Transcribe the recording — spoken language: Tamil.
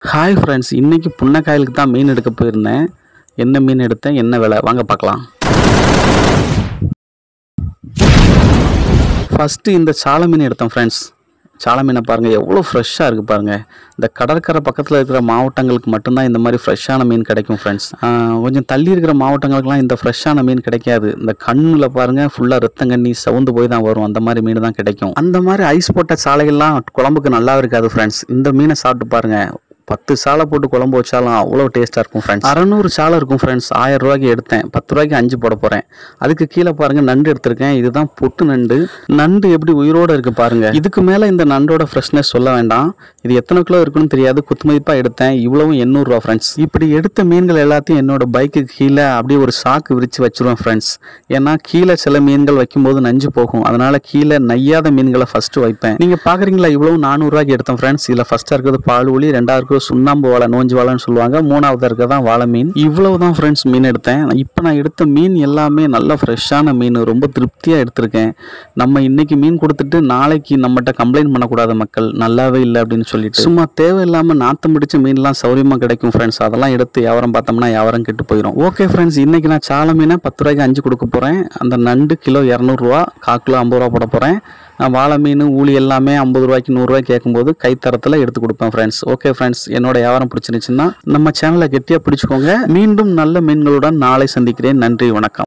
ஹாய் ஃப்ரெண்ட்ஸ் இன்றைக்கி புன்னக்காயலுக்கு தான் மீன் எடுக்க போயிருந்தேன் என்ன மீன் எடுத்தேன் என்ன விலை வாங்க பார்க்கலாம் ஃபஸ்ட்டு இந்த சால மீன் எடுத்தேன் ஃப்ரெண்ட்ஸ் சால மீனை பாருங்கள் எவ்வளோ ஃப்ரெஷ்ஷாக இருக்குது பாருங்கள் இந்த கடற்கரை பக்கத்தில் இருக்கிற மாவட்டங்களுக்கு மட்டும்தான் இந்த மாதிரி ஃப்ரெஷ்ஷான மீன் கிடைக்கும் ஃப்ரெண்ட்ஸ் கொஞ்சம் தள்ளி இருக்கிற மாவட்டங்களுக்குலாம் இந்த ஃப்ரெஷ்ஷான மீன் கிடைக்காது இந்த கண்ணில் பாருங்கள் ஃபுல்லாக ரத்தங்கண்ணி சவுந்து போய் தான் வரும் அந்த மாதிரி மீன் தான் கிடைக்கும் அந்த மாதிரி ஐஸ் போட்ட சாலைகள்லாம் குழம்புக்கு நல்லா இருக்காது ஃப்ரெண்ட்ஸ் இந்த மீனை சாப்பிட்டு பாருங்கள் பத்து சாலை போட்டு குழம்பு வச்சாலும் அவ்வளோ டேஸ்ட்டாக இருக்கும் ஃப்ரெண்ட்ஸ் அறநூறு சாலை இருக்கும் ஃப்ரெண்ட்ஸ் ஆயிரம் ரூபாய்க்கு எடுத்தேன் பத்து ரூபாய்க்கு அஞ்சு போட போகிறேன் அதுக்கு கீழே பாருங்கள் நண்டு எடுத்திருக்கேன் இதுதான் பொட்டு நண்டு நண்டு எப்படி உயிரோடு இருக்குது பாருங்கள் இதுக்கு மேலே இந்த நண்டோட ஃப்ரெஷ்னஸ் சொல்ல வேண்டாம் இது எத்தனை கிலோ இருக்குன்னு தெரியாது குத்துமதிப்பாக எடுத்தேன் இவ்வளவும் எண்ணூறுரூவா ஃப்ரெண்ட்ஸ் இப்படி எடுத்த மீன்கள் எல்லாத்தையும் என்னோட பைக்குக்கு கீழே அப்படியே ஒரு சாக்கு விரித்து வச்சிருவேன் ஃப்ரெண்ட்ஸ் ஏன்னா கீழே சில மீன்கள் வைக்கும்போது நஞ்சு போகும் அதனால கீழே நையாத மீன்களை ஃபஸ்ட்டு வைப்பேன் நீங்கள் பார்க்குறீங்களா இவ்வளவு நானூறுரூவாய்க்கு எடுத்தேன் ஃப்ரெண்ட்ஸ் இதில் ஃபஸ்ட்டாக இருக்கிறது பால்வழி ரெண்டாவது இருக்கிறது சுண்ணாம்பு வாழை நோஞ்சு வாழைன்னு சொல்லுவாங்க மூணாவது இருக்கிறது தான் வாழை மீன் இவ்வளவு தான் ஃப்ரெண்ட்ஸ் மீன் எடுத்தேன் இப்போ நான் எடுத்த மீன் எல்லாமே நல்ல ஃப்ரெஷ்ஷான மீன் ரொம்ப திருப்தியாக எடுத்திருக்கேன் நம்ம இன்னைக்கு மீன் கொடுத்துட்டு நாளைக்கு நம்மகிட்ட கம்ப்ளைண்ட் பண்ணக்கூடாது மக்கள் நல்லாவே இல்லை அப்படின்னு சொல்லிட்டு சும்மா தேவையில்லாமல் நாத்தம் பிடிச்ச மீன்லாம் சௌரியமாக கிடைக்கும் ஃப்ரெண்ட்ஸ் அதெல்லாம் எடுத்து வியாபாரம் பார்த்தோம்னா வியாபாரம் கெட்டு போயிடும் ஓகே ஃப்ரெண்ட்ஸ் இன்னைக்கு நான் சால மீனை பத்து ரூபாய்க்கு அஞ்சு கொடுக்க போகிறேன் அந்த நண்டு கிலோ இரநூறுவா கால் கிலோ ஐம்பது ரூபா போட போகிறேன் வாழை மீன் ஊழி எல்லாமே ஐம்பது ரூபாய்க்கு நூறுரூவா கேட்கும்போது கைத்தரத்தில் எடுத்து கொடுப்பேன் ஃப்ரெண்ட்ஸ் ஓகே ஃப்ரெண்ட்ஸ் என்னோட வியாபாரம் பிடிச்சிருந்துச்சுன்னா நம்ம சேனலை கெட்டியாக பிடிச்சிக்கோங்க மீண்டும் நல்ல மீன்களுடன் நாளை சந்திக்கிறேன் நன்றி வணக்கம்